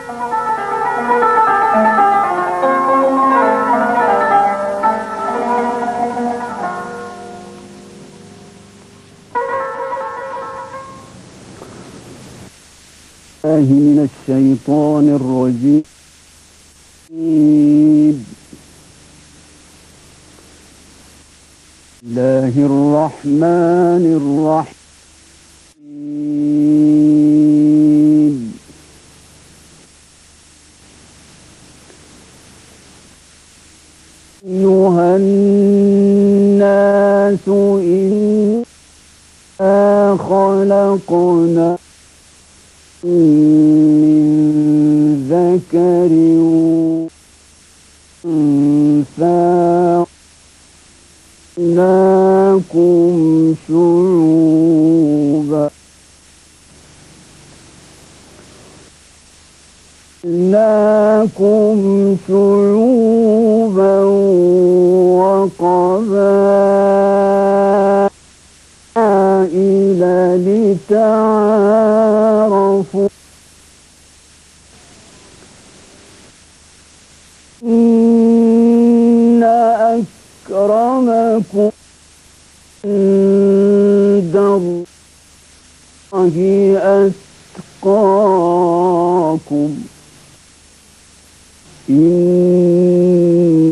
الله من الشيطان الرجيم الله الرحمن الرحيم أيها الناس إنا خلقنا من ذكر أنثى لكم شعوبا لكم شعوبا وقبائل لتعارفوا إن أكرمكم عند الله أتقاكم إن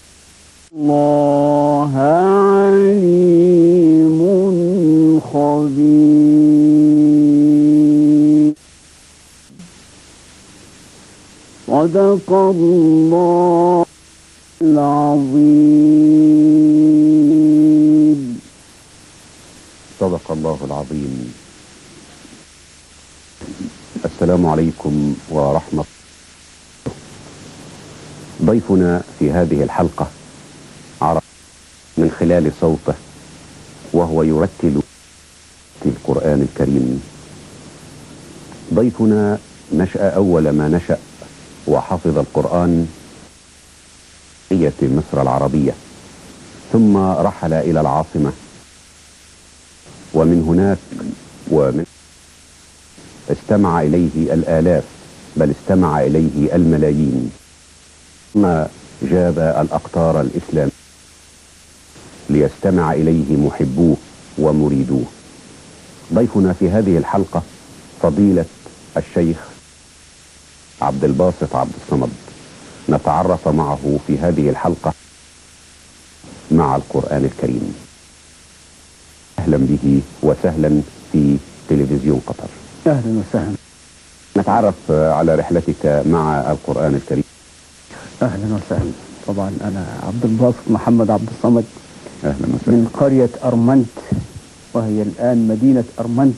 الله عليم خبير صدق الله العظيم صدق الله العظيم السلام عليكم ورحمة ضيفنا في هذه الحلقة عرف من خلال صوته وهو يرتل في القرآن الكريم ضيفنا نشأ أول ما نشأ وحفظ القرآن في مصر العربية ثم رحل إلى العاصمة ومن هناك ومن استمع إليه الآلاف بل استمع إليه الملايين ثم جاب الأقطار الإسلام ليستمع إليه محبوه ومريدوه ضيفنا في هذه الحلقة فضيلة الشيخ عبد الباسط عبد الصمد نتعرف معه في هذه الحلقة مع القرآن الكريم أهلا به وسهلا في تلفزيون قطر أهلا وسهلا نتعرف على رحلتك مع القرآن الكريم أهلا وسهلا طبعا أنا عبد الباسط محمد عبد الصمد أهلا وسهلا من قرية أرمنت وهي الآن مدينة أرمنت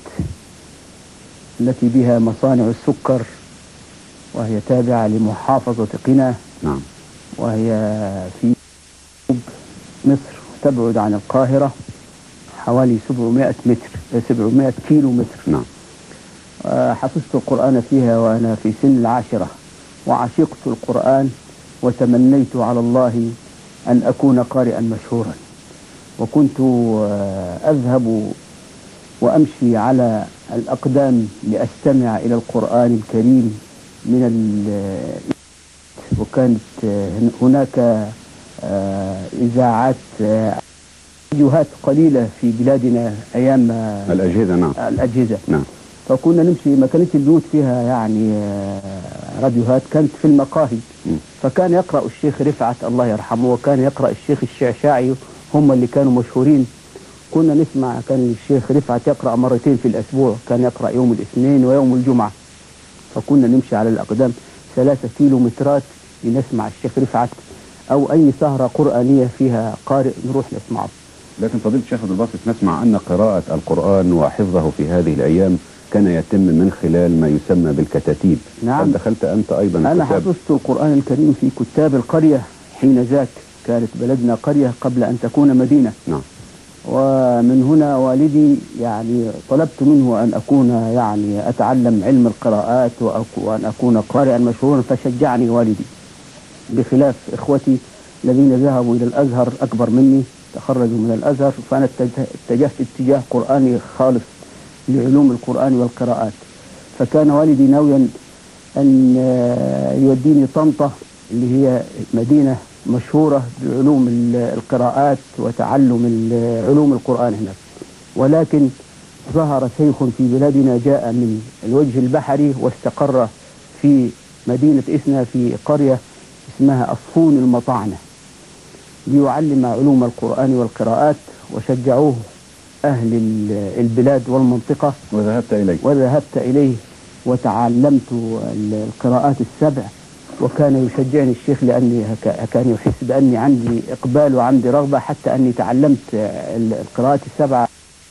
التي بها مصانع السكر وهي تابعة لمحافظة قنا نعم وهي في جنوب مصر تبعد عن القاهرة حوالي 700 متر 700 كيلو متر نعم آه، حفظت القرآن فيها وأنا في سن العاشرة وعشقت القرآن وتمنيت على الله أن أكون قارئا مشهورا وكنت آه، أذهب وأمشي على الأقدام لأستمع إلى القرآن الكريم من ال- وكانت آه، هناك آه، إذاعات آه، فيديوهات قليلة في بلادنا أيام آه، الأجهزة نعم الأجهزة نعم فكنا نمشي ما كانتش البيوت فيها يعني آه، راديوهات كانت في المقاهي مم. فكان يقرأ الشيخ رفعت الله يرحمه وكان يقرأ الشيخ الشعشاعي هم اللي كانوا مشهورين كنا نسمع كان الشيخ رفعت يقرأ مرتين في الأسبوع كان يقرأ يوم الاثنين ويوم الجمعة فكنا نمشي على الأقدام ثلاثة كيلو مترات لنسمع الشيخ رفعت أو أي سهرة قرآنية فيها قارئ نروح نسمعه لكن فضيلة الشيخ عبد الباسط نسمع أن قراءة القرآن وحفظه في هذه الأيام كان يتم من خلال ما يسمى بالكتاتيب نعم. هل دخلت أنت أيضا أنا الكتاب؟ حفظت القرآن الكريم في كتاب القرية حين ذاك كانت بلدنا قرية قبل أن تكون مدينة نعم ومن هنا والدي يعني طلبت منه أن أكون يعني أتعلم علم القراءات وأك- وأن أكون قارئا مشهورا فشجعني والدي بخلاف إخوتي الذين ذهبوا إلى الأزهر أكبر مني تخرجوا من الأزهر فأنا اتجه- اتجهت اتجاه قرآني خالص لعلوم القرآن والقراءات فكان والدي ناويا أن آه، يوديني طنطا اللي هي مدينة مشهورة بعلوم ال- القراءات وتعلم ال- علوم القرآن هناك ولكن ظهر شيخ في بلادنا جاء من الوجه البحري واستقر في مدينة إسنا في قرية اسمها أصفون المطعنة ليعلم علوم القرآن والقراءات وشجعوه أهل ال- البلاد والمنطقة وذهبت إليه وذهبت إليه وتعلمت ال- القراءات السبع وكان يشجعني الشيخ لأني هك- كان يحس بأني عندي إقبال وعندي رغبة حتى أني تعلمت ال- القراءات السبع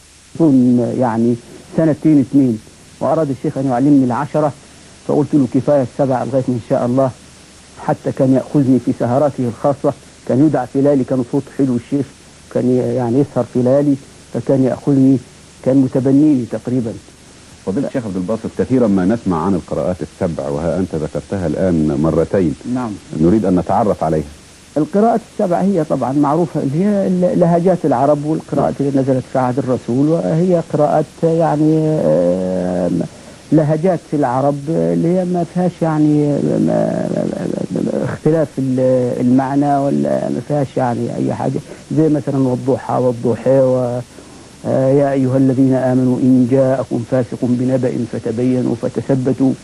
أظن يعني سنتين اثنين وأراد الشيخ أن يعلمني العشرة فقلت له كفاية السبع لغاية إن شاء الله حتى كان يأخذني في سهراته الخاصة كان يدعى في ليالي كان صوت حلو الشيخ كان ي- يعني يسهر في ليالي فكان يأخذني كان متبنيني تقريبا فضيلة الشيخ عبد الباسط كثيرا ما نسمع عن القراءات السبع وها أنت ذكرتها الآن مرتين نعم نريد أن نتعرف عليها القراءة السبعة هي طبعا معروفة اللي هي ل- لهجات العرب والقراءات اللي نزلت في عهد الرسول وهي قراءات يعني آم، لهجات في العرب اللي هي ما فيهاش يعني ما- ما- ما- اختلاف ال- المعنى ولا ما فيهاش يعني أي حاجة زي مثلا والضحى والضحى و آه، يا أيها الذين آمنوا إن جاءكم فاسق بنبأ فتبينوا فتثبتوا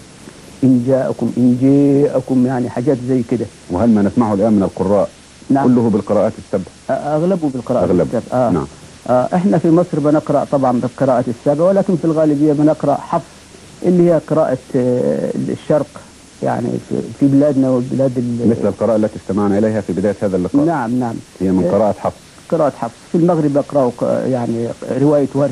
إن جاءكم إن جاءكم يعني حاجات زي كده وهل ما نسمعه الآن من القراء نعم. كله بالقراءات السبع اغلبه بالقراءة أغلب. السبع. آه. نعم. آه احنا في مصر بنقرا طبعا بالقراءة السبع ولكن في الغالبية بنقرا حفص اللي هي قراءة آه الشرق يعني في, في بلادنا والبلاد ال- مثل القراءة التي استمعنا إليها في بداية هذا اللقاء نعم نعم هي من قراءة حفص قراءة حفص في المغرب بقرأوا ق- يعني رواية ورش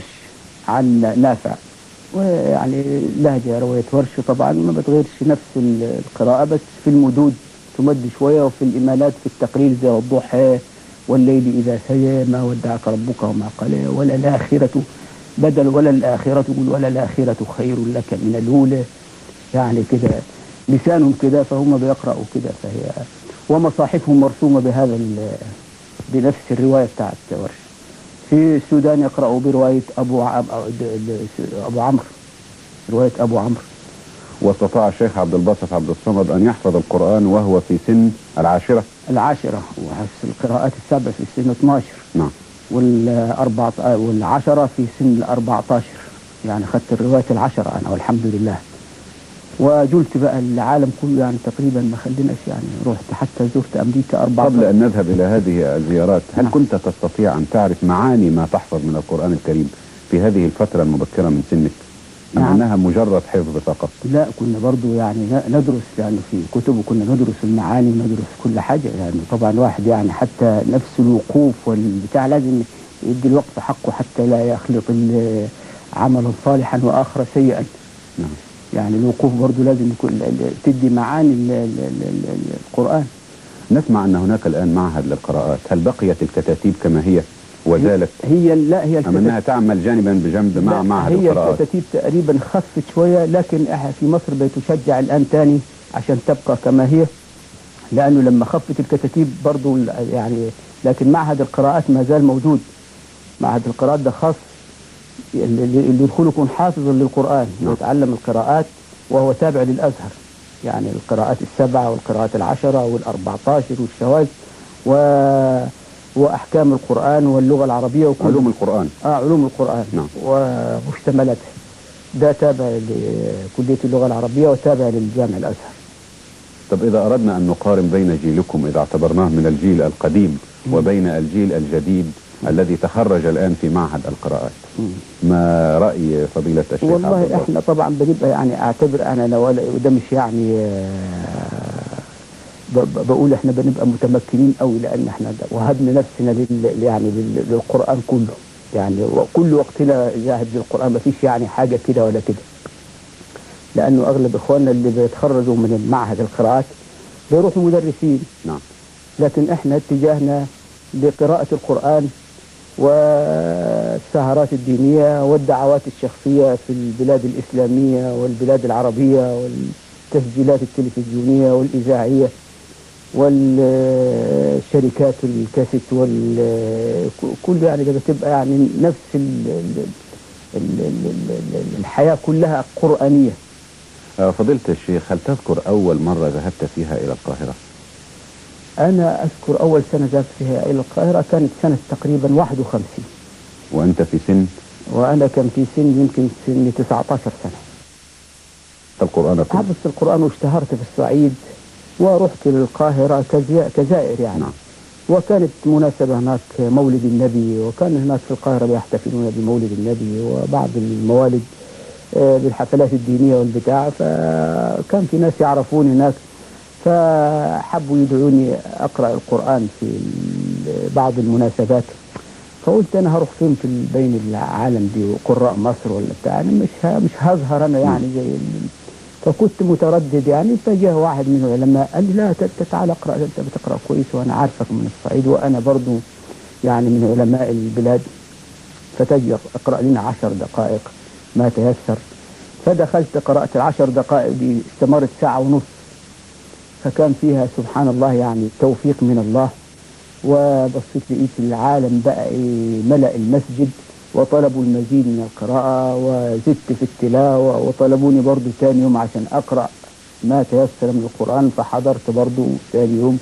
عن نافع ويعني لهجة رواية ورش طبعا ما بتغيرش نفس ال- القراءة بس في المدود تمد شوية وفي الإمالات في التقرير زي الضحى والليل إذا سجى ما ودعك ربك وما قلى ولا الآخرة بدل ولا الآخرة تقول ولا الآخرة خير لك من الأولى يعني كده لسانهم كده فهم بيقرأوا كده فهي ومصاحفهم مرسومة بهذا ال- بنفس الرواية بتاعت ورش في السودان يقرأوا برواية أبو عم أو د- د- أبو عمرو رواية أبو عمرو واستطاع الشيخ عبد الباسط عبد الصمد أن يحفظ القرآن وهو في سن العاشرة العاشرة وحفظ القراءات السبع في سن 12 نعم والأربعة والعشرة في سن الأربعة عشر يعني خدت الرواية العشرة أنا والحمد لله وجلت بقى العالم كله يعني تقريبا ما خليناش يعني رحت حتى زرت أمريكا أربعة قبل أن نذهب إلى هذه الزيارات هل نعم. كنت تستطيع أن تعرف معاني ما تحفظ من القرآن الكريم في هذه الفترة المبكرة من سنك أم نعم. أنها مجرد حفظ فقط لا كنا برضو يعني ن- ندرس يعني في كتب وكنا ندرس المعاني وندرس كل حاجة يعني طبعا الواحد يعني حتى نفس الوقوف والبتاع لازم يدي الوقت حقه حتى لا يخلط ال- عملا صالحا وآخر سيئا نعم يعني الوقوف برضو لازم يكون ل- ل- تدي معاني ال- ال- ال- ال- القرآن نسمع أن هناك الآن معهد للقراءات هل بقيت الكتاتيب كما هي وزالت هي لا هي أم أنها تعمل جانبا بجنب مع لا، معهد هي القراءات الكتاتيب تقريبا خفت شوية لكن إحنا في مصر بتشجع الآن تاني عشان تبقى كما هي لأنه لما خفت الكتاتيب برضو ال- يعني لكن معهد القراءات ما زال موجود معهد القراءات ده خاص اللي اللي يدخل يكون حافظا للقرآن نعم. ويتعلم القراءات وهو تابع للأزهر يعني القراءات السبعة والقراءات العشرة والأربعة عشر والشواذ و... وأحكام القرآن واللغة العربية وكل علوم القرآن اه علوم القرآن نعم. ومشتملاتها ده تابع لكلية اللغة العربية وتابع للجامع الأزهر طب إذا أردنا أن نقارن بين جيلكم إذا اعتبرناه من الجيل القديم وبين الجيل الجديد الذي تخرج الآن في معهد القراءات ما رأي فضيلة الشيخ عبد والله الله؟ احنا طبعا بنبقى يعني اعتبر انا لو وده مش يعني آه، ب- ب- بقول احنا بنبقى متمكنين قوي لان احنا د- وهبنا نفسنا لل يعني لل- للقران كله يعني وكل وقتنا ذاهب للقران ما فيش يعني حاجه كده ولا كده لانه اغلب اخواننا اللي بيتخرجوا من معهد القراءات بيروحوا مدرسين نعم لكن احنا اتجاهنا لقراءة القرآن والسهرات الدينية والدعوات الشخصية في البلاد الإسلامية والبلاد العربية والتسجيلات التلفزيونية والإذاعية والشركات الكاسيت وال كل يعني ده بتبقى يعني نفس ال ال ال ال ال الحياة كلها قرآنية آه، فضيلة الشيخ هل تذكر أول مرة ذهبت فيها إلى القاهرة؟ أنا أذكر أول سنة ذهبت فيها إلى القاهرة كانت سنة تقريبا 51 وأنت في سن وأنا كان في سن يمكن سن 19 سنة القرآن كله حفظت القرآن واشتهرت في الصعيد ورحت للقاهرة كزي- كزائر يعني نعم. وكانت مناسبة هناك مولد النبي وكان هناك في القاهرة بيحتفلون بمولد النبي وبعض الموالد آه، بالحفلات الدينية والبتاع فكان في ناس يعرفوني هناك فحبوا يدعوني أقرأ القرآن في ال- بعض المناسبات فقلت أنا هروح فين في ال- بين العالم دي وقراء مصر ولا بتاع أنا مش ه- مش هظهر أنا يعني زي ال- فكنت متردد يعني فجاء واحد من العلماء قال لي لا ت- ت- تعال اقرا ده انت بتقرا كويس وانا عارفك من الصعيد وانا برضو يعني من علماء البلاد فتجر اقرا لنا عشر دقائق ما تيسر فدخلت قرات العشر دقائق دي استمرت ساعه ونص فكان فيها سبحان الله يعني توفيق من الله وبصيت لقيت العالم بقى إيه ملأ المسجد وطلبوا المزيد من القراءة وزدت في التلاوة وطلبوني برضو تاني يوم عشان أقرأ ما تيسر من القرآن فحضرت برضو تاني يوم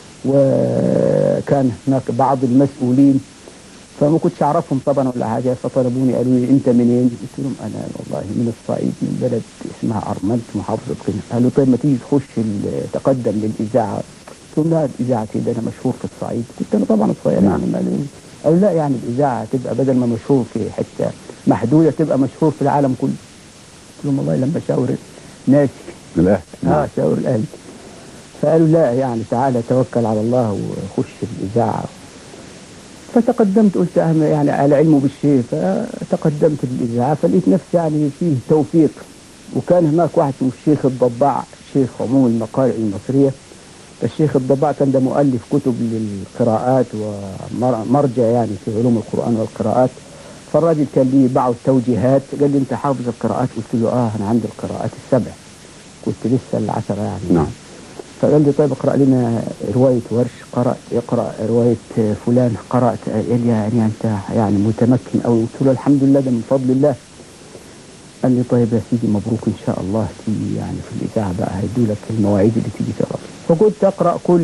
وكان هناك بعض المسؤولين فما كنتش أعرفهم طبعا ولا حاجة فطلبوني قالوا لي أنت منين؟ قلت لهم أنا والله من الصعيد من بلد اسمها أرمنت محافظة قنا قالوا طيب ما تيجي تخش ال- تقدم للإذاعة قلت لهم لا الإذاعة كده أنا مشهور في الصعيد كنت أنا طبعا صغير يعني ما لي- قالوا لا يعني الإذاعة تبقى بدل ما مشهور في حتة محدودة تبقى مشهور في العالم كله قلت لهم والله لما شاور ناسي من الأهل اه شاور الأهل فقالوا لا يعني تعالى توكل على الله وخش الإذاعة فتقدمت قلت أهم يعني على علمه بالشيء فتقدمت للإذاعة فلقيت نفسي يعني فيه توفيق وكان هناك واحد اسمه الشيخ الضباع شيخ عموم المقارئ المصرية الشيخ الضباع كان ده مؤلف كتب للقراءات ومرجع يعني في علوم القرآن والقراءات فالراجل كان لي بعض التوجيهات قال لي انت حافظ القراءات قلت له اه انا عندي القراءات السبع كنت لسه العشرة يعني نعم فقال لي طيب اقرا لنا روايه ورش قرا اقرا روايه فلان قرات قال لي يعني انت يعني متمكن او قلت له الحمد لله ده من فضل الله قال لي طيب يا سيدي مبروك ان شاء الله تيجي يعني في الاذاعه بقى هيدوا لك المواعيد اللي تيجي تقرا فكنت اقرا كل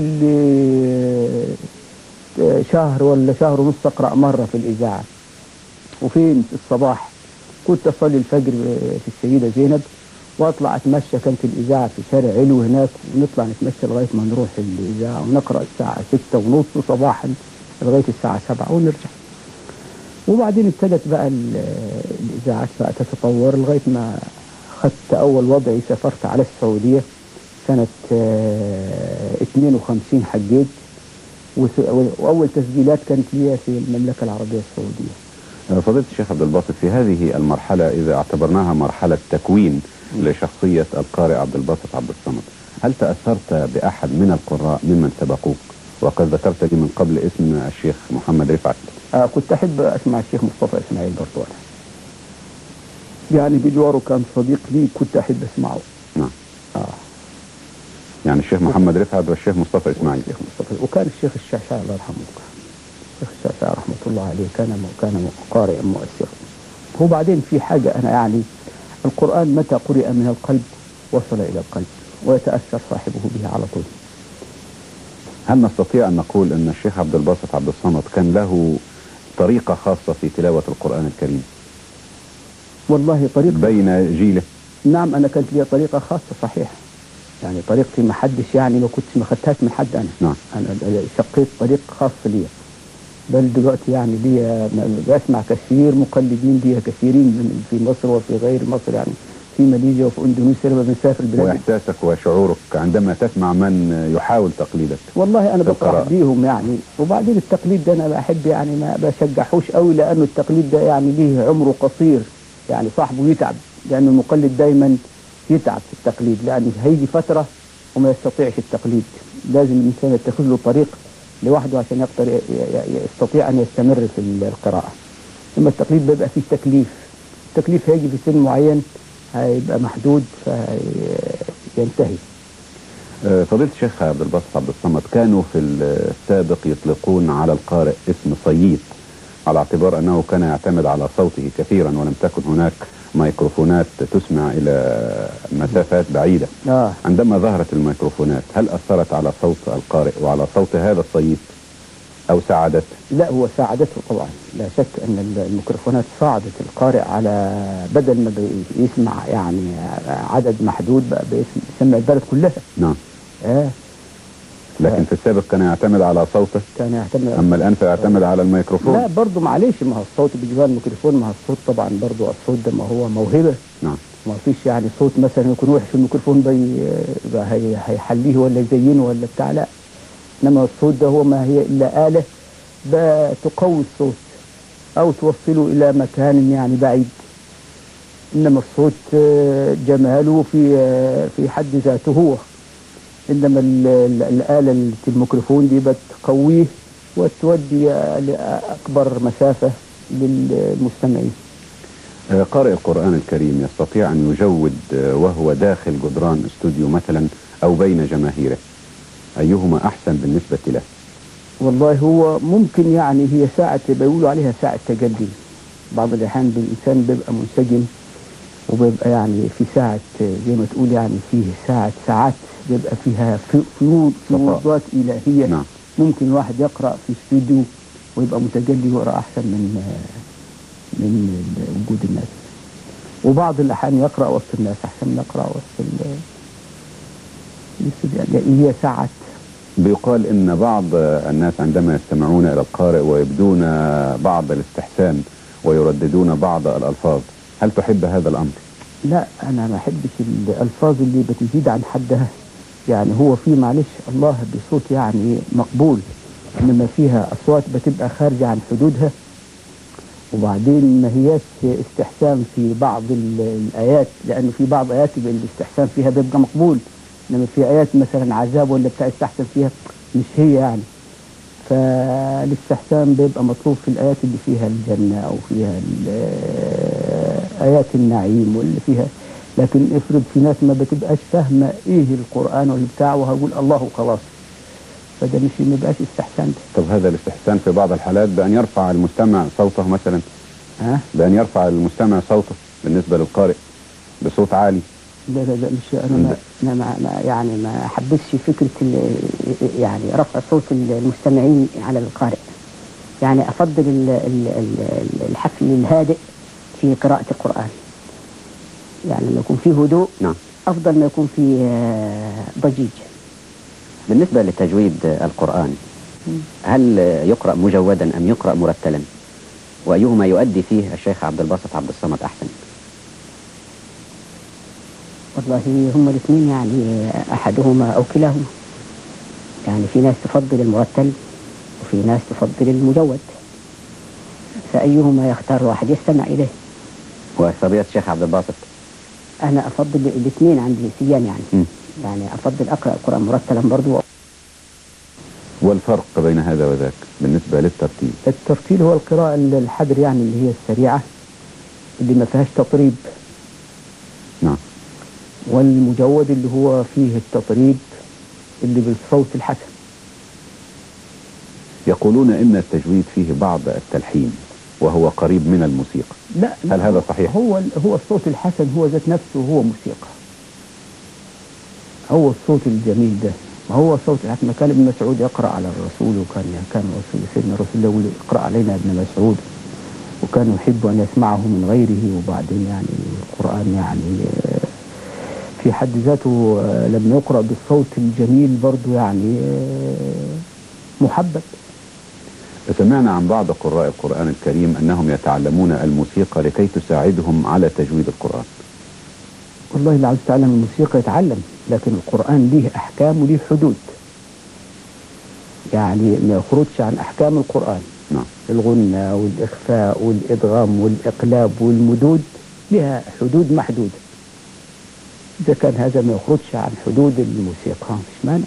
آه، شهر ولا شهر ونص اقرا مره في الاذاعه وفين في الصباح كنت اصلي الفجر في السيده زينب واطلع اتمشى كانت الاذاعه في شارع علو هناك ونطلع نتمشى لغايه ما نروح الاذاعه ونقرا الساعه ستة ونص صباحا لغايه الساعه سبعة ونرجع وبعدين ابتدت بقى ال- الاذاعات بقى تتطور لغايه ما خدت اول وضعي سافرت على السعوديه سنه آه، 52 حجيت وس- واول تسجيلات كانت لي في المملكه العربيه السعوديه آه، فضيلة الشيخ عبد الباسط في هذه المرحلة إذا اعتبرناها مرحلة تكوين لشخصية القارئ عبد الباسط عبد الصمد هل تأثرت بأحد من القراء ممن سبقوك وقد ذكرت لي من قبل اسم الشيخ محمد رفعت آه كنت أحب أسمع الشيخ مصطفى إسماعيل برضو أنا يعني بجواره كان صديق لي كنت أحب أسمعه نعم آه يعني الشيخ محمد رفعت والشيخ مصطفى إسماعيل الشيخ مصطفى وكان الشيخ الشعشاع الله يرحمه الشيخ الشعشاع رحمة الله عليه كان كان قارئا مؤثرا هو بعدين في حاجة أنا يعني القرآن متى قرئ من القلب وصل إلى القلب ويتأثر صاحبه به على طول هل نستطيع أن نقول أن الشيخ عبد الباسط عبد الصمد كان له طريقة خاصة في تلاوة القرآن الكريم والله طريق بين جيله نعم أنا كانت لي طريقة خاصة صحيح يعني طريقتي ما حدش يعني ما كنتش ما خدتهاش من حد أنا نعم أنا شقيت طريق خاص لي بل دلوقتي يعني لي بسمع كثير مقلدين لي كثيرين من في مصر وفي غير مصر يعني في ماليزيا وفي اندونيسيا لما بنسافر البلاد وإحساسك وشعورك عندما تسمع من يحاول تقليدك والله انا في بفرح القراءة. بيهم يعني وبعدين التقليد ده انا بحب يعني ما بشجعهوش قوي لانه التقليد ده يعني ليه عمره قصير يعني صاحبه يتعب لان المقلد دايما يتعب في التقليد لانه هيجي فتره وما يستطيعش التقليد لازم الانسان يتخذ له طريق لوحده عشان يقدر ي- ي- يستطيع ان يستمر في القراءه اما التقليد بيبقى فيه تكليف التكليف هيجي في سن معين هيبقى محدود فينتهي آه، فضيلة الشيخ عبد الباسط عبد الصمد كانوا في السابق يطلقون على القارئ اسم صييط على اعتبار أنه كان يعتمد على صوته كثيرا ولم تكن هناك ميكروفونات تسمع إلى مسافات بعيدة اه عندما ظهرت الميكروفونات هل أثرت على صوت القارئ وعلى صوت هذا الصيد أو ساعدت لا هو ساعدته طبعا لا شك ان الميكروفونات ساعدت القارئ على بدل ما بيسمع يعني عدد محدود بقى بيسمع يسمع البلد كلها نعم اه لكن في السابق كان يعتمد على صوته كان يعتمد أما الآن فيعتمد على لا الميكروفون برضه معلش ما هو الصوت بجوار الميكروفون ما هو الصوت طبعا برضه الصوت ده ما هو موهبه نعم ما فيش يعني صوت مثلا يكون وحش الميكروفون بي بقى هي هيحليه ولا يزينه ولا بتاع لا انما الصوت ده هو ما هي الا آلة بتقوي الصوت او توصله الى مكان يعني بعيد انما الصوت آه، جماله في آه، في حد ذاته هو انما ال- ال- الآلة اللي في الميكروفون دي بتقويه وتودي آه، لأكبر مسافة للمستمعين آه، قارئ القرآن الكريم يستطيع أن يجود آه، وهو داخل جدران استوديو مثلا أو بين جماهيره أيهما أحسن بالنسبة له والله هو ممكن يعني هي ساعة بيقولوا عليها ساعة تجلي بعض الأحيان الإنسان بيبقى منسجم وبيبقى يعني في ساعة زي ما تقول يعني فيه ساعة ساعات بيبقى فيها في- فيوض صفاء. فيوضات إلهية نعم ممكن الواحد يقرأ في استوديو ويبقى متجلي ويقرأ أحسن من من وجود الناس وبعض الأحيان يقرأ وسط الناس أحسن من يقرأ وسط ال- الاستوديو يعني هي ساعة بيقال ان بعض الناس عندما يستمعون الى القارئ ويبدون بعض الاستحسان ويرددون بعض الالفاظ هل تحب هذا الامر لا انا ما احبش الالفاظ اللي بتزيد عن حدها يعني هو في معلش الله بصوت يعني مقبول انما فيها اصوات بتبقى خارجه عن حدودها وبعدين ما هياش استحسان في بعض ال- الايات لانه في بعض ايات يبقى الاستحسان فيها بيبقى مقبول انما في ايات مثلا عذاب ولا بتاع يستحسن فيها مش هي يعني فالاستحسان بيبقى مطلوب في الآيات اللي فيها الجنة أو فيها ال- آيات النعيم واللي فيها لكن افرض في ناس ما بتبقاش فاهمة إيه القرآن ولا بتاع وهقول الله خلاص فده مش ما بقاش استحسان ده طب هذا الاستحسان في بعض الحالات بان يرفع المستمع صوته مثلا ها بان يرفع المستمع صوته بالنسبه للقارئ بصوت عالي لا لا لا مش أنا ما, أنا ما ما يعني ما حبيتش فكرة ال- يعني رفع صوت المستمعين على القارئ يعني أفضل ال- ال- ال- الحفل الهادئ في قراءة القرآن يعني لما يكون فيه هدوء نعم أفضل ما يكون فيه آه، ضجيج بالنسبة لتجويد القرآن هل يقرأ مجودا أم يقرأ مرتلا وأيهما يؤدي فيه الشيخ عبد الباسط عبد الصمد أحسن والله هما الاثنين يعني أحدهما أو كلاهما يعني في ناس تفضل المرتل وفي ناس تفضل المجود فأيهما يختار واحد يستمع إليه وفضيلة الشيخ عبد الباسط أنا أفضل الاثنين عندي نسيان يعني مم. يعني أفضل أقرأ القرآن مرتلا برضو والفرق بين هذا وذاك بالنسبه للترتيب الترتيل هو القراءة الحذر يعني اللي هي السريعة اللي ما فيهاش تطريب نعم والمجود اللي هو فيه التطريب اللي بالصوت الحسن يقولون ان التجويد فيه بعض التلحين وهو قريب من الموسيقى لا هل هذا صحيح؟ هو هو الصوت الحسن هو ذات نفسه هو موسيقى هو الصوت الجميل ده ما هو صوت الحسن ما كان ابن مسعود يقرأ على الرسول وكان كان رسول سيدنا الرسول يقول اقرأ علينا ابن مسعود وكان يحب أن يسمعه من غيره وبعدين يعني القرآن يعني آه، في حد ذاته آه، لما يقرأ بالصوت الجميل برضه يعني آه، محبب سمعنا عن بعض قراء القرآن الكريم أنهم يتعلمون الموسيقى لكي تساعدهم على تجويد القرآن والله اللي عاوز يتعلم الموسيقى يتعلم لكن القرآن ليه أحكام وليه حدود يعني ما يخرجش عن أحكام القرآن نعم الغنى والإخفاء والإدغام والإقلاب والمدود لها حدود محدودة إذا كان هذا ما يخرجش عن حدود الموسيقى مش مانع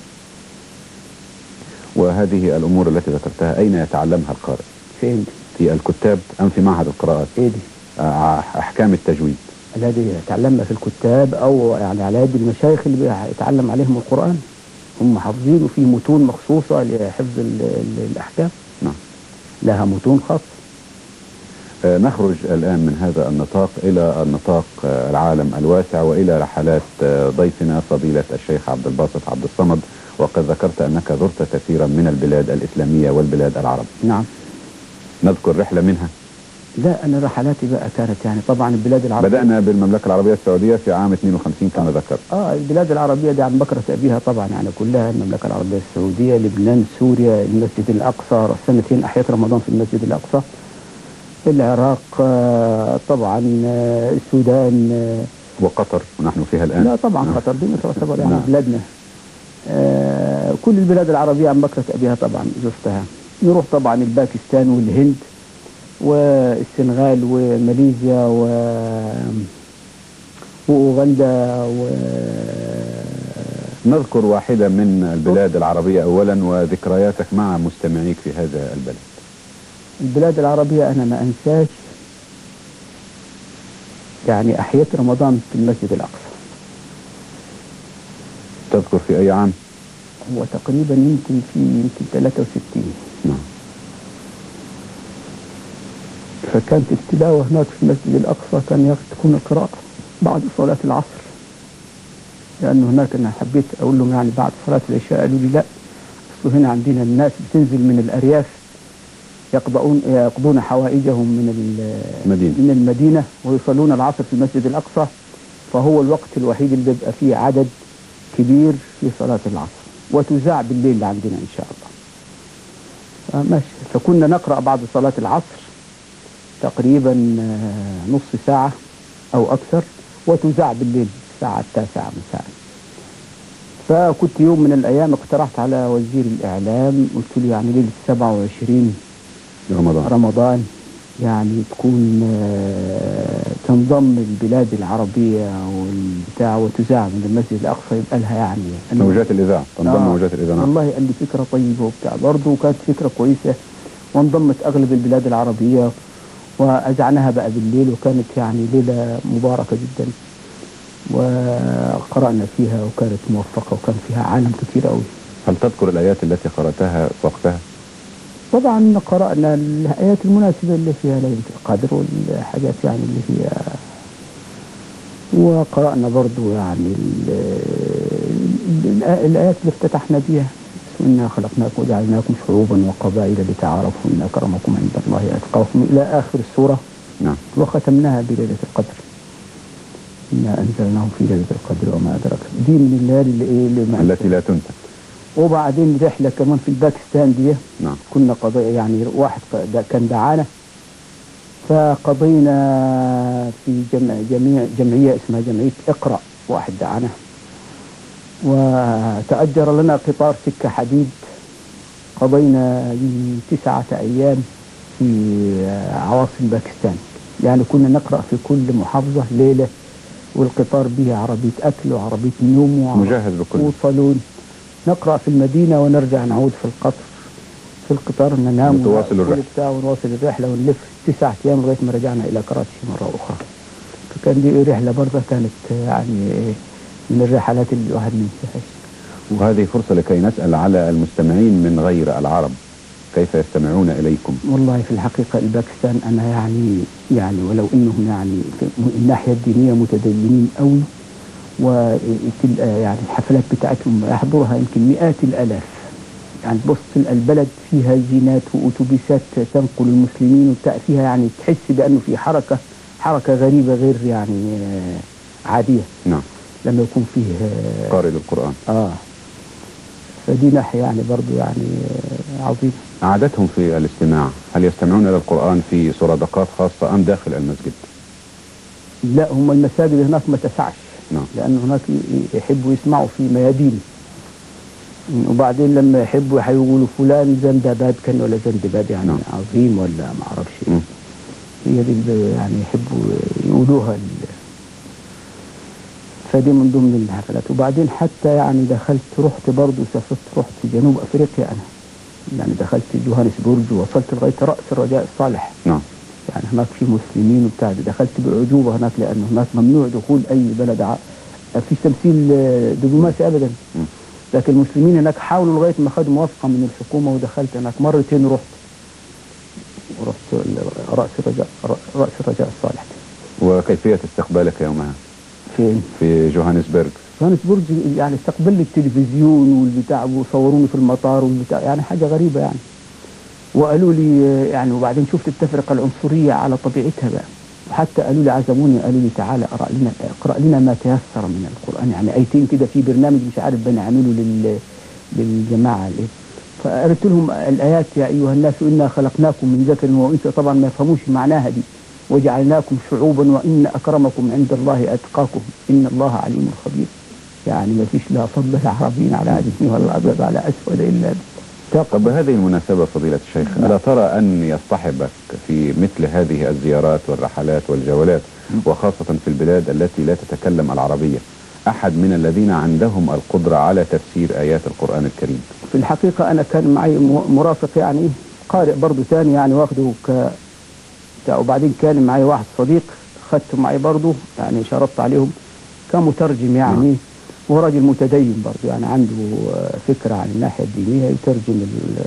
وهذه الأمور التي ذكرتها أين يتعلمها القارئ فين في الكتاب أم في معهد القراءات إيه دي آه، أحكام التجويد الذي يتعلمها في الكتاب أو يعني على يد المشايخ اللي بيتعلم عليهم القرآن هم حافظين وفي متون مخصوصة لحفظ ال- ال- الأحكام نعم لها متون خاصة آه، نخرج الآن من هذا النطاق إلى النطاق آه، العالم الواسع وإلى رحلات آه، ضيفنا فضيلة الشيخ عبد الباسط عبد الصمد وقد ذكرت أنك زرت كثيرا من البلاد الإسلامية والبلاد العرب نعم نذكر رحلة منها لا أنا رحلاتي بقى كانت يعني طبعا البلاد العربية بدأنا بالمملكة العربية السعودية في عام 52 كما ذكرت اه البلاد العربية دي عم بكرة بها طبعا يعني كلها المملكة العربية السعودية لبنان سوريا المسجد الأقصى سنتين أحيت رمضان في المسجد الأقصى العراق آه طبعا آه السودان آه وقطر ونحن فيها الآن لا طبعا نعم. قطر دي تعتبر يعني نعم. بلادنا آه كل البلاد العربية عم بكرة بها طبعا زرتها نروح طبعا الباكستان والهند والسنغال وماليزيا و وأوغندا و نذكر واحدة من البلاد العربية أولا وذكرياتك مع مستمعيك في هذا البلد البلاد العربية أنا ما أنساش يعني أحيت رمضان في المسجد الأقصى تذكر في أي عام هو تقريبا يمكن في يمكن 63 نعم فكانت التلاوة هناك في المسجد الأقصى كان يا- تكون القراءة بعد صلاة العصر لأنه هناك أنا حبيت أقول لهم يعني بعد صلاة العشاء قالوا لي لا أصل هنا عندنا الناس بتنزل من الأرياف يقضون يقضون حوائجهم من ال- مدينة. من المدينة ويصلون العصر في المسجد الأقصى فهو الوقت الوحيد اللي بيبقى فيه عدد كبير في صلاة العصر وتذاع بالليل عندنا إن شاء الله فماشي فكنا نقرأ بعد صلاة العصر تقريبا آه، نص ساعة أو أكثر وتذاع بالليل الساعة التاسعة مساء فكنت يوم من الأيام اقترحت على وزير الإعلام قلت له يعني ليلة 27 رمضان رمضان يعني تكون آه، تنضم البلاد العربية والبتاع وتذاع من المسجد الأقصى يبقى لها يعني موجات الإذاعة تنضم آه، موجات الإذاعة نعم. والله قال لي فكرة طيبة وبتاع برضه كانت فكرة كويسة وانضمت أغلب البلاد العربية وأذعناها بقى بالليل وكانت يعني ليلة مباركة جدا وقرأنا فيها وكانت موفقة وكان فيها عالم كتير قوي هل تذكر الآيات التي قرأتها وقتها طبعا قرأنا الآيات المناسبة اللي فيها ليلة القدر والحاجات يعني اللي هي وقرأنا برضو يعني ال- ال- الآيات اللي افتتحنا بيها إنا خلقناكم وجعلناكم شعوبا وقبائل لتعارفوا إن أكرمكم عند الله أتقاكم إلى آخر السورة نعم وختمناها بليلة القدر إنا أنزلناه في ليلة القدر وما أدرك دي من الليالي اللي إيه اللي ما التي لا تنسى وبعدين رحلة كمان في الباكستان دي نعم كنا قضي يعني واحد ق- دا- كان دعانا فقضينا في جمع جميع جمعية اسمها جمعية اقرأ واحد دعانا وتأجر لنا قطار سكة حديد قضينا تسعة أيام في عواصم باكستان يعني كنا نقرأ في كل محافظة ليلة والقطار به عربية أكل وعربية نوم وعربية مجهز بكل وصالون نقرأ في المدينة ونرجع نعود في القطر في القطار ننام وتواصل ونأكل الرحلة. وبتاع ونواصل الرحلة ونلف تسعة أيام لغاية ما رجعنا إلى كراتشي مرة أخرى فكان دي رحلة برضه كانت يعني من الرحلات اللي الواحد ما ينساهاش وهذه فرصة لكي نسأل على المستمعين من غير العرب كيف يستمعون إليكم والله في الحقيقة الباكستان أنا يعني يعني ولو إنهم يعني في الناحية الدينية متدينين قوي وتل يعني الحفلات بتاعتهم يحضرها يمكن مئات الآلاف يعني بص البلد فيها زينات وأتوبيسات تنقل المسلمين وبتاع فيها يعني تحس بأنه في حركة حركة غريبة غير يعني آه، عادية نعم لما يكون فيه آه، قارئ للقرآن آه فدي ناحية يعني برضو يعني آه، عظيمة عادتهم في الاستماع هل يستمعون إلى القرآن في سرادقات خاصة أم داخل المسجد لا هم المساجد هناك ما تسعش نعم لأن هناك ي- يحبوا يسمعوا في ميادين وبعدين لما يحبوا هيقولوا فلان زندباد كان ولا زندباد يعني نعم. عظيم ولا ما اعرفش ايه مم. هي دي اللي يعني يحبوا يقولوها ال- فدي من ضمن الحفلات وبعدين حتى يعني دخلت رحت برضه سافرت رحت جنوب افريقيا انا يعني دخلت جوهانسبورج ووصلت لغايه راس الرجاء الصالح نعم يعني هناك في مسلمين وبتاع ده. دخلت بعجوبة هناك لأنه هناك ممنوع دخول أي بلد ع... فيش تمثيل آه، دبلوماسي أبدا مم. لكن المسلمين هناك حاولوا لغاية ما خدوا موافقة من الحكومة ودخلت هناك مرتين رحت ورحت ال- رأس الرجاء رأس الرجاء الصالح وكيفية استقبالك يومها فين؟ في جوهانسبرج جوهانسبورج يعني استقبلني التلفزيون والبتاع وصوروني في المطار والبتاع يعني حاجة غريبة يعني وقالوا لي آه، يعني وبعدين شفت التفرقة العنصرية على طبيعتها بقى وحتى قالوا لي عزموني قالوا لي تعالى اقرا لنا اقرا لنا ما تيسر من القران يعني ايتين كده في برنامج مش عارف بنعمله لل للجماعه الايه فقلت لهم الايات يا ايها الناس انا خلقناكم من ذكر وانثى طبعا ما يفهموش معناها دي وجعلناكم شعوبا وان اكرمكم عند الله اتقاكم ان الله عليم خبير يعني ما فيش لا فضل العربيين على عجمي ولا ابيض على اسود الا طب بهذه المناسبة فضيلة الشيخ ألا ترى أن يصطحبك في مثل هذه الزيارات والرحلات والجولات وخاصة في البلاد التي لا تتكلم العربية أحد من الذين عندهم القدرة على تفسير آيات القرآن الكريم في الحقيقة أنا كان معي م- مرافق يعني قارئ برضه ثاني يعني واخده ك بتاع وبعدين كان معي واحد صديق خدته معي برضه يعني شرطت عليهم كمترجم يعني وهو راجل متدين برضه يعني عنده آه، فكرة عن الناحية الدينية يترجم ال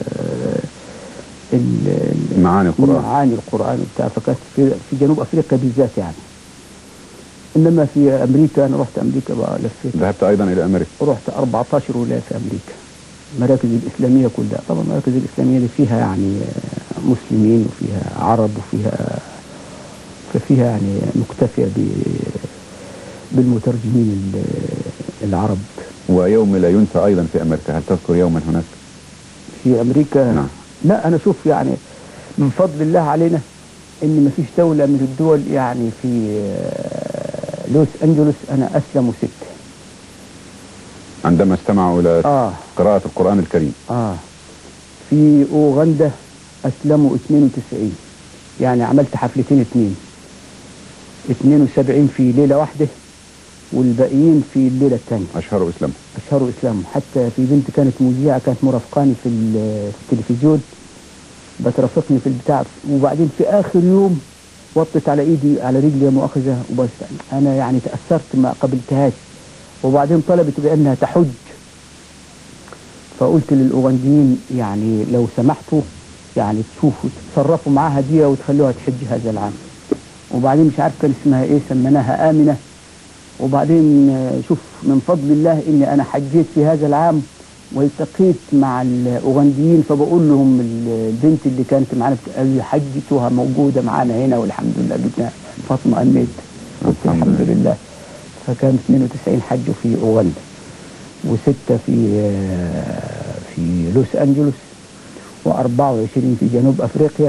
ال- معاني القرآن معاني القرآن وبتاع فكانت في, في جنوب أفريقيا بالذات يعني إنما في أمريكا أنا رحت أمريكا بقى لفيت ذهبت أيضا إلى أمريكا رحت 14 ولاية في أمريكا المراكز الإسلامية كلها طبعا المراكز الإسلامية دي فيها يعني آه، مسلمين وفيها عرب وفيها ففيها يعني مكتفية ب- بالمترجمين ال- العرب ويوم لا ينسى أيضا في أمريكا هل تذكر يوما هناك في أمريكا نعم. لا أنا شوف يعني من فضل الله علينا إن ما فيش دولة من الدول يعني في آه، لوس أنجلوس أنا أسلم ست عندما استمعوا إلى آه قراءة القرآن الكريم اه في اوغندا اسلموا 92 يعني عملت حفلتين اتنين 72 في ليله واحده والباقيين في الليله الثانيه أشهروا إسلام اشهروا اسلام حتى في بنت كانت مذيعه كانت مرافقاني في ال- في التلفزيون بترافقني في البتاع وبعدين في اخر يوم وطت على ايدي على رجلي مؤاخذه وبس انا يعني تاثرت ما قبلتهاش وبعدين طلبت بانها تحج فقلت للاوغنديين يعني لو سمحتوا يعني تشوفوا تتصرفوا معاها دي وتخلوها تحج هذا العام وبعدين مش عارف كان اسمها ايه سميناها امنه وبعدين آه، شوف من فضل الله اني انا حجيت في هذا العام والتقيت مع الاوغنديين فبقول لهم ال- البنت اللي كانت معانا بت- قالوا لي حجتها موجوده معانا هنا والحمد لله جبنا فاطمه امنت قلت الحمد الحمد لله فكان 92 حجوا في اوغندا وستة في آه، في لوس أنجلوس و24 في جنوب أفريقيا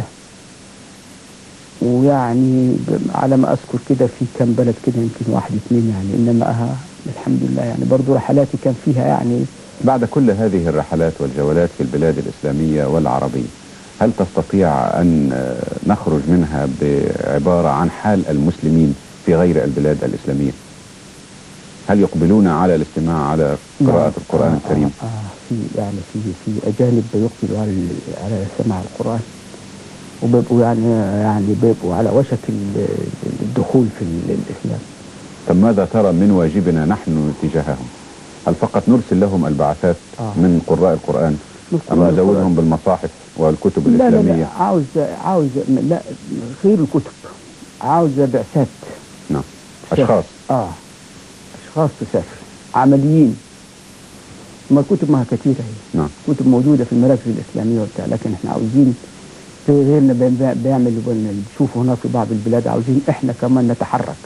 ويعني ب- على ما أذكر كده في كم بلد كده يمكن واحد اثنين يعني إنما أها الحمد لله يعني برضو رحلاتي كان فيها يعني بعد كل هذه الرحلات والجولات في البلاد الإسلامية والعربية هل تستطيع أن آه، نخرج منها بعبارة عن حال المسلمين في غير البلاد الإسلامية هل يقبلون على الاستماع على قراءة القرآن آه الكريم آه آه في يعني في في أجانب بيقبلوا على على سماع القرآن وبيبقوا يعني يعني بيبقوا على وشك ال- الدخول في ال- الإسلام طب ماذا ترى من واجبنا نحن تجاههم هل فقط نرسل لهم البعثات آه. من قراء القرآن أم نزودهم بالمصاحف والكتب لا لا لا الإسلامية عاوز عاوز لا غير الكتب عاوز بعثات نعم أشخاص اه اشخاص تسافر عمليين ما الكتب ما كثيرة هي نعم كتب موجودة في المراكز الإسلامية وبتاع لكن احنا عاوزين في غيرنا بي- بي- بيعمل بنشوف هناك في بعض البلاد عاوزين احنا كمان نتحرك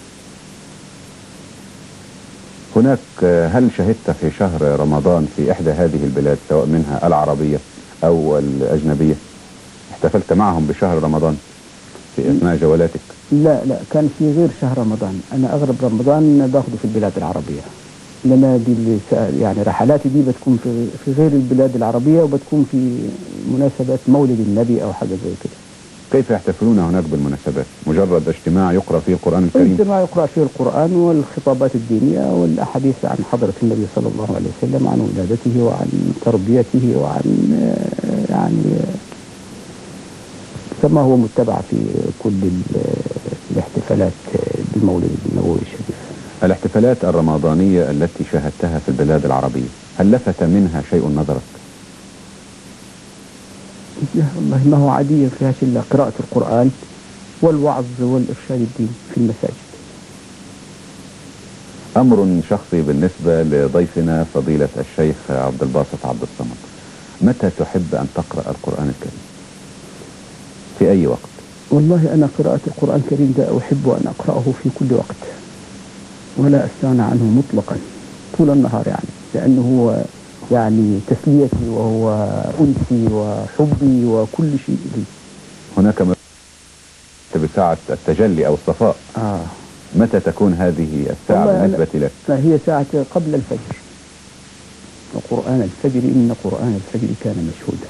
هناك آه، هل شهدت في شهر رمضان في إحدى هذه البلاد سواء منها العربية أو الأجنبية احتفلت معهم بشهر رمضان في أثناء جولاتك لا لا كان في غير شهر رمضان انا اغلب رمضان باخده في البلاد العربيه انما دي اللي س- يعني رحلاتي دي بتكون في في غير البلاد العربيه وبتكون في مناسبات مولد النبي او حاجه زي كده كيف يحتفلون هناك بالمناسبات مجرد اجتماع يقرأ فيه القرآن الكريم يمكن ما يقرا فيه القران والخطابات الدينيه والاحاديث عن حضره النبي صلى الله عليه وسلم عن ولادته وعن تربيته وعن آه، يعني آه، كما هو متبع في كل ال- الاحتفالات آه، بالمولد النبوي الشريف الاحتفالات الرمضانية التي شاهدتها في البلاد العربية هل لفت منها شيء نظرك لا والله ما هو عادية فيهاش إلا قراءة القرآن والوعظ والإرشاد الدين في المساجد أمر شخصي بالنسبة لضيفنا فضيلة الشيخ عبد الباسط عبد الصمد متى تحب أن تقرأ القرآن الكريم في أي وقت والله أنا قراءة القرآن الكريم ده أحب أن أقرأه في كل وقت ولا أستغنى عنه مطلقا طول النهار يعني لأنه هو يعني تسليتي وهو أنسي وحبي وكل شيء لي هناك م- بساعة التجلي أو الصفاء آه متى تكون هذه الساعة والله أنا- بالنسبة لك فهي ساعة قبل الفجر وقرآن الفجر إن قرآن الفجر كان مشهودا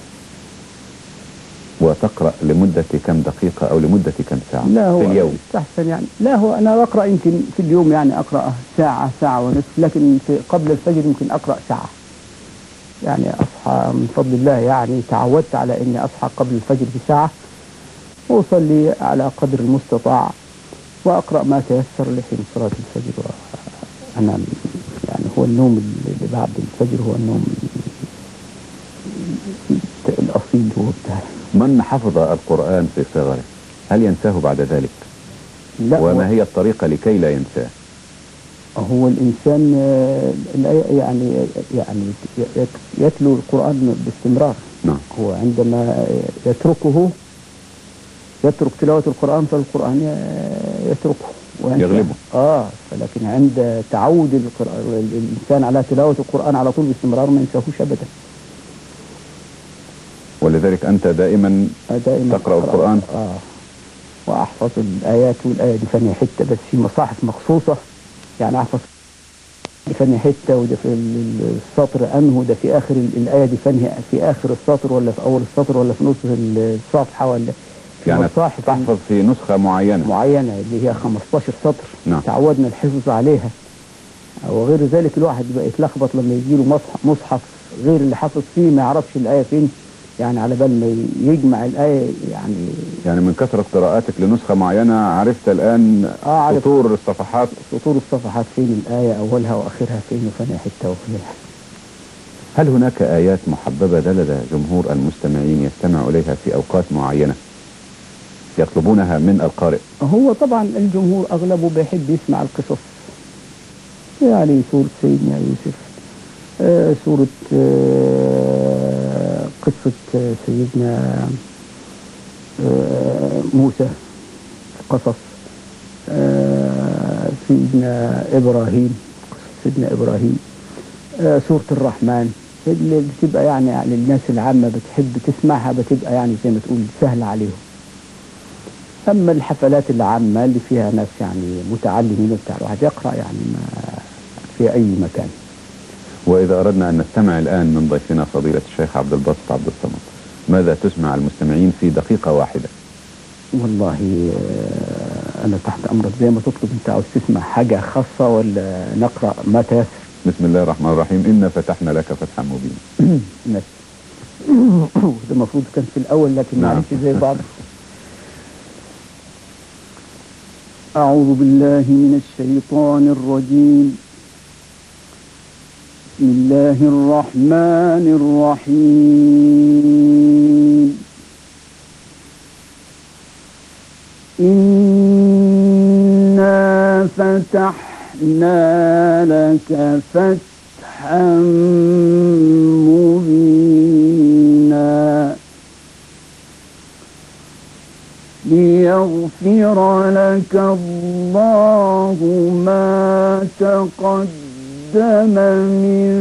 وتقرأ لمدة كم دقيقة أو لمدة كم ساعة لا هو في اليوم يستحسن يعني لا هو أنا أقرأ يمكن في اليوم يعني أقرأ ساعة ساعة ونصف لكن في قبل الفجر يمكن أقرأ ساعة يعني أصحى من فضل الله يعني تعودت على إني أصحى قبل الفجر بساعة وأصلي على قدر المستطاع وأقرأ ما تيسر لحين صلاة الفجر وأنام يعني هو النوم اللي بعد الفجر هو النوم الأصيل هو بتاع من حفظ القرآن في صغره هل ينساه بعد ذلك لا هو- وما هي الطريقة لكي لا ينساه هو الإنسان آه، لا- يعني يعني يت- يتلو القرآن باستمرار نعم هو عندما يتركه يترك تلاوة القرآن فالقرآن ي- يتركه وينساه. يغلبه. اه فلكن عند تعود القرآن الإنسان على تلاوة القرآن على طول باستمرار ما ينساهوش أبدا ولذلك أنت دائما دائما تقرأ القرآن؟ اه وأحفظ الآيات والآية دي فني حتة بس في مصاحف مخصوصة يعني أحفظ دي فني حتة وده في ال- ال- السطر أنه ده في آخر ال- الآية دي فني في آخر السطر ولا في أول السطر ولا في نص الصفحة ولا في يعني مصاحف تحفظ في نسخة معينة معينة اللي هي 15 سطر نعم. تعودنا الحفظ عليها وغير ذلك الواحد بقى يتلخبط لما يجي له مصحف, مصحف غير اللي حافظ فيه ما يعرفش الآية فين يعني على بال ما يجمع الآية يعني يعني من كثرة قراءاتك لنسخة معينة عرفت الآن آه، عرفت. سطور الصفحات سطور الصفحات فين الآية أولها وآخرها فين وفين حتة وفين هل هناك آيات محببة لدى جمهور المستمعين يستمع إليها في أوقات معينة يطلبونها من القارئ هو طبعا الجمهور أغلبه بيحب يسمع القصص يعني سورة سيدنا يوسف آه سورة آه قصة آه، سيدنا آه موسى قصص آه سيدنا إبراهيم قصة سيدنا إبراهيم آه سورة الرحمن اللي بتبقى يعني يعني الناس العامة بتحب تسمعها بتبقى يعني زي ما تقول سهلة عليهم أما الحفلات العامة اللي فيها ناس يعني متعلمين وبتاع الواحد يقرأ يعني ما في أي مكان وإذا أردنا أن نستمع الآن من ضيفنا فضيلة الشيخ عبد الباسط عبد الصمد ماذا تسمع المستمعين في دقيقة واحدة والله آه، أنا تحت أمرك زي ما تطلب أنت عاوز تسمع حاجة خاصة ولا نقرأ ما تيسر بسم الله الرحمن الرحيم إنا فتحنا لك فتحا مبينا بس ده المفروض كان في الأول لكن نعم. معلش زي بعض أعوذ بالله من الشيطان الرجيم بسم الله الرحمن الرحيم إنا فتحنا لك فتحا مبينا ليغفر لك الله ما تقدم من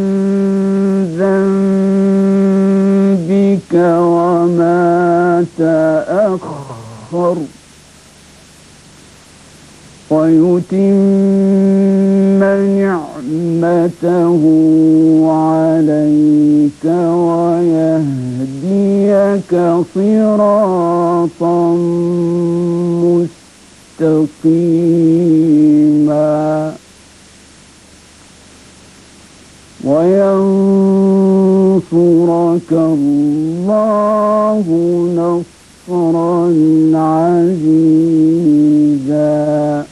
ذنبك وما تأخر ويتم نعمته عليك ويهديك صراطا مستقيما وينصرك الله نصرا عزيزا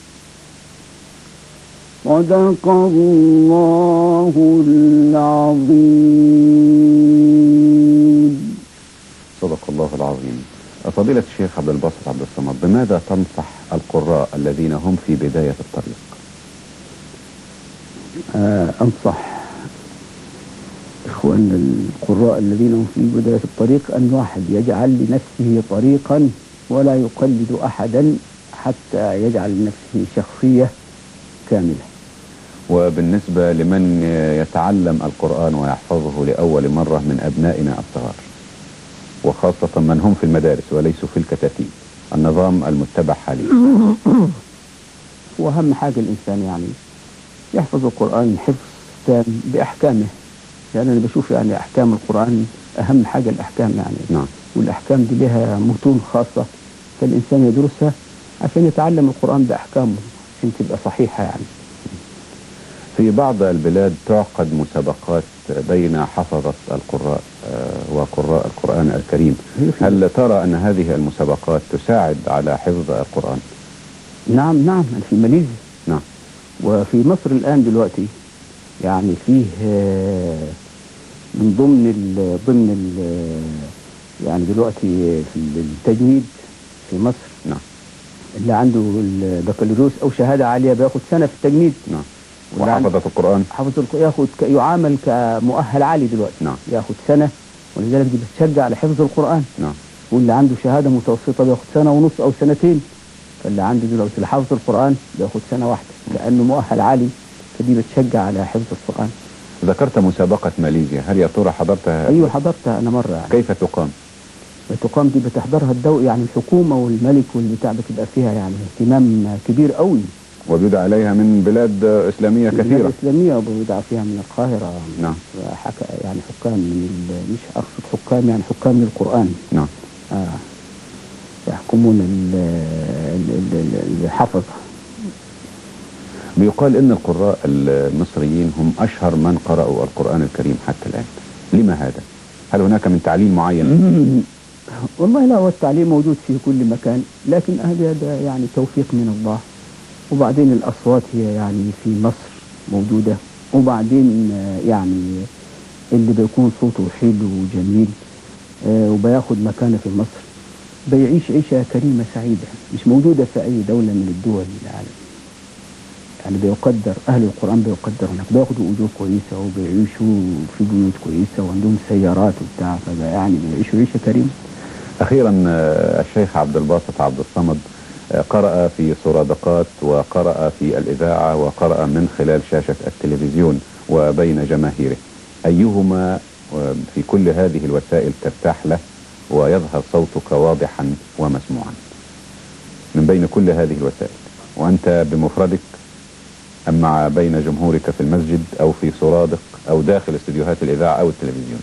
صدق الله العظيم صدق الله العظيم فضيلة الشيخ عبد الباسط عبد الصمد بماذا تنصح القراء الذين هم في بداية الطريق آه، أنصح إخواننا القراء الذين هم في بداية الطريق أن واحد يجعل لنفسه طريقا ولا يقلد أحدا حتى يجعل لنفسه شخصية كاملة وبالنسبة لمن يتعلم القرآن ويحفظه لأول مرة من أبنائنا الصغار وخاصة من هم في المدارس وليسوا في الكتاتيب النظام المتبع حاليا وأهم حاجة الإنسان يعني يحفظ القرآن حفظ تام بأحكامه يعني أنا بشوف يعني أحكام القرآن أهم حاجة الأحكام يعني نعم والأحكام دي لها متون خاصة فالإنسان يدرسها عشان يتعلم القرآن بأحكامه عشان تبقى صحيحة يعني في بعض البلاد تعقد مسابقات بين حفظة القراء آه، وقراء القرآن الكريم هي في- هل ترى أن هذه المسابقات تساعد على حفظ القرآن نعم نعم في ماليزيا نعم وفي مصر الآن دلوقتي يعني فيه آه، من ضمن ال ضمن ال يعني دلوقتي في التجويد في مصر نعم اللي عنده البكالوريوس أو شهادة عالية بياخد سنة في التجنيد نعم واللي عنده- وحفظة القرآن حافظ الق- ياخد ك- يعامل كمؤهل عالي دلوقتي نعم. ياخد سنة ولذلك دي بتشجع على حفظ القرآن نعم واللي عنده شهادة متوسطة بياخد سنة ونص أو سنتين فاللي عنده دلوقتي اللي حافظ القرآن بياخد سنة واحدة لأنه مؤهل عالي فدي بتشجع على حفظ القرآن ذكرت مسابقة ماليزيا هل يا ترى حضرتها أيوة حضرتها أنا مرة يعني كيف تقام تقام دي بتحضرها الدو يعني الحكومة والملك والبتاع بتبقى فيها يعني اهتمام كبير قوي وبيدعى عليها من بلاد إسلامية البلاد كثيرة الإسلامية وبيدعى فيها من القاهرة نعم. حكى يعني حكام من ال- مش أقصد حكام يعني حكام من القرآن نعم آه يحكمون ال- ال- ال- الحفظة بيقال ان القراء المصريين هم اشهر من قرأوا القرآن الكريم حتى الآن لما هذا هل هناك من تعليل معين والله لا هو التعليم موجود في كل مكان لكن هذا هذا يعني توفيق من الله وبعدين الأصوات هي يعني في مصر موجودة وبعدين آه، يعني اللي بيكون صوته حلو وجميل آه، وبياخد مكانه في مصر بيعيش عيشة كريمة سعيدة مش موجودة في أي دولة من الدول العالم يعني بيقدر أهل القرآن بيقدر هناك بياخدوا أجور كويسة وبيعيشوا في بيوت كويسة وعندهم سيارات وبتاع فبقى يعني بيعيشوا عيشة كريمة أخيرا آه، الشيخ عبد الباسط عبد الصمد آه، قرأ في سرادقات وقرأ في الإذاعة وقرأ من خلال شاشة التلفزيون وبين جماهيره أيهما آه، في كل هذه الوسائل ترتاح له ويظهر صوتك واضحا ومسموعا من بين كل هذه الوسائل وأنت بمفردك أم مع بين جمهورك في المسجد أو في سرادق أو داخل استديوهات الإذاعة أو التلفزيون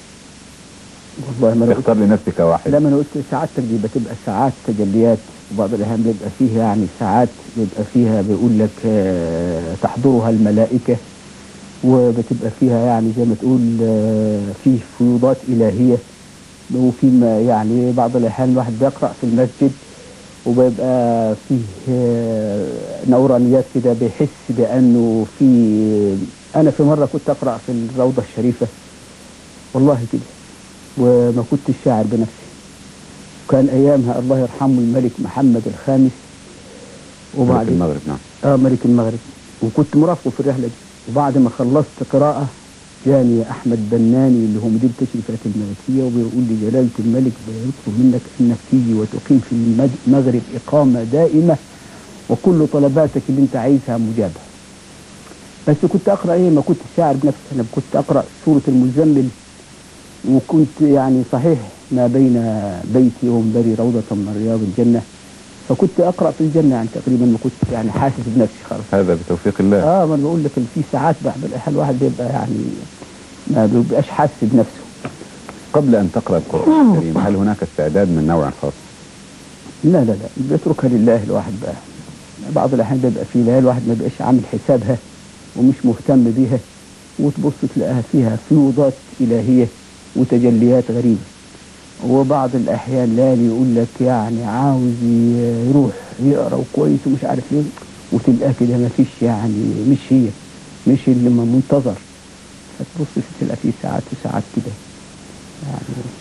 والله ما أنا قلت اختار لنفسك واحد لما أنا قلت ساعاتك دي بتبقى ساعات تجليات وبعض الأحيان بيبقى فيها يعني ساعات بيبقى فيها بيقول لك آه، تحضرها الملائكة وبتبقى فيها يعني زي ما تقول آه، فيه فيوضات إلهية وفي ما يعني بعض الأحيان الواحد بيقرأ في المسجد وبيبقى فيه آه، نورانيات كده بيحس بأنه في أنا في مرة كنت أقرأ في الروضة الشريفة والله كده وما كنتش شاعر بنفسي كان أيامها الله يرحمه الملك محمد الخامس في وبعدين المغرب نعم اه ملك المغرب وكنت مرافقه في الرحله دي وبعد ما خلصت قراءه جاني احمد بناني اللي هو مدير التشريفات الملكيه وبيقول لي جلاله الملك بيطلب منك انك تيجي وتقيم في المد- المغرب اقامه دائمه وكل طلباتك اللي انت عايزها مجابه. بس كنت اقرا ايه ما كنت شاعر بنفسي انا كنت اقرا سوره المزمل وكنت يعني صحيح ما بين بيتي ومنبري روضه من رياض الجنه فكنت اقرا في الجنه يعني تقريبا ما كنت يعني حاسس بنفسي خالص هذا بتوفيق الله اه ما انا بقول لك في ساعات بعد الاحيان الواحد بيبقى يعني ما بيبقاش حاسس بنفسه قبل أن تقرأ القرآن الكريم هل هناك استعداد من نوع خاص لا لا لا بيتركها لله الواحد بقى بعض الاحيان بيبقى في ليالي الواحد ما بيبقاش عامل حسابها ومش مهتم بيها وتبص تلاقيها فيها فيوضات الهيه وتجليات غريبه وبعض الاحيان ليالي يقول لك يعني عاوز يروح يقرا كويس ومش عارف ايه وتلقاه كده ما فيش يعني مش هي مش اللي ما منتظر فتبص تلاقي فيه ساعات وساعات كده يعني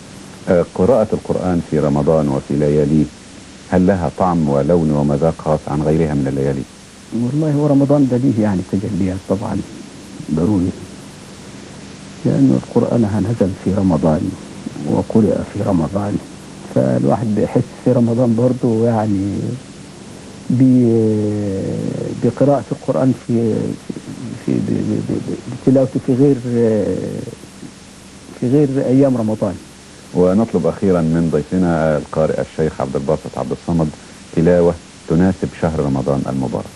آه، قراءة القرآن في رمضان وفي لياليه هل لها طعم ولون ومذاق خاص عن غيرها من الليالي والله هو رمضان ده ليه يعني تجليات طبعا ضروري لأنه القرآن نزل في رمضان وقرئ في رمضان فالواحد بيحس في رمضان برضه يعني ب- بقراءة القرآن في في ب- ب- ب- بتلاوته في غير في غير أيام رمضان ونطلب أخيرا من ضيفنا القارئ الشيخ عبد الباسط عبد الصمد تلاوة تناسب شهر رمضان المبارك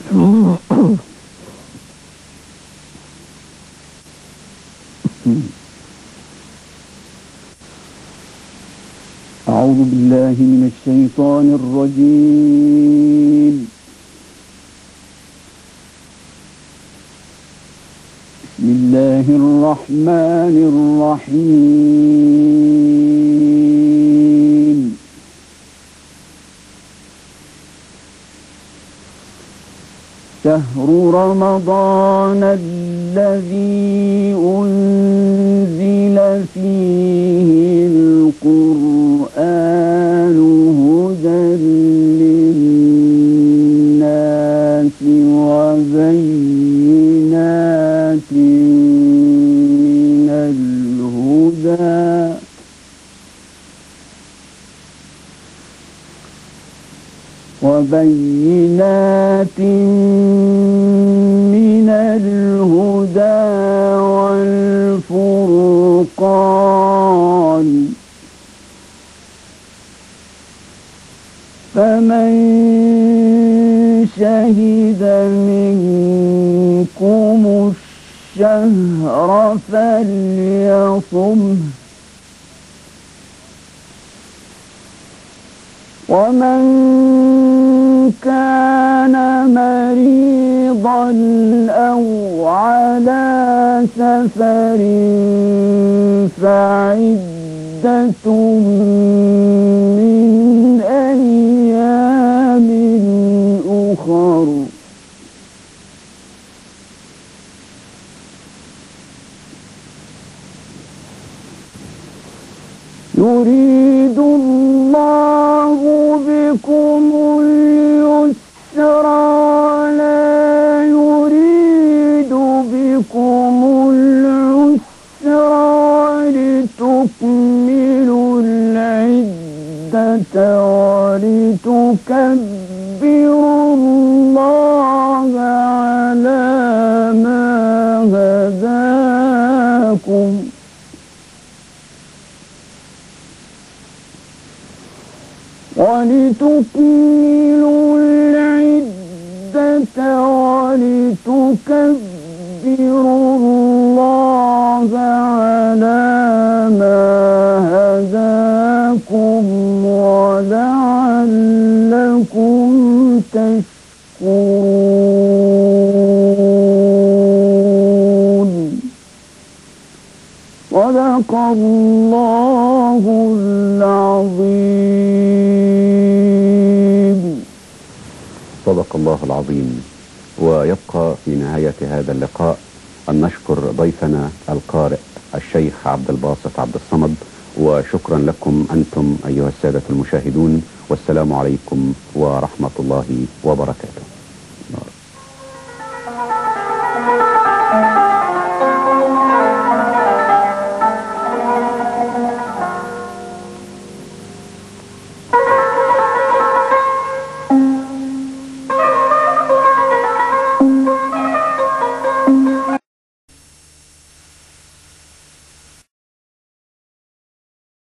أعوذ بالله من الشيطان الرجيم بسم الله الرحمن الرحيم شهر رمضان الذي أنزل فيه القرآن هدى للناس وبينات من الهدى وبينات من الهدى والفرقان فمن شهد منكم الشهر فليصمه ومن كان مريضا أو على سفر فعدة من أيام أخر يريد الله بكم اليسر ولا يريد بكم العسر ولتكملوا العدة ولتكبروا الله على ما هداكم ولتكملوا العدة ولتكبروا الله على ما هداكم ولعلكم تشكرون صدق الله العظيم صدق الله العظيم ويبقى في نهاية هذا اللقاء أن نشكر ضيفنا القارئ الشيخ عبد الباسط عبد الصمد وشكرا لكم أنتم أيها السادة المشاهدون والسلام عليكم ورحمة الله وبركاته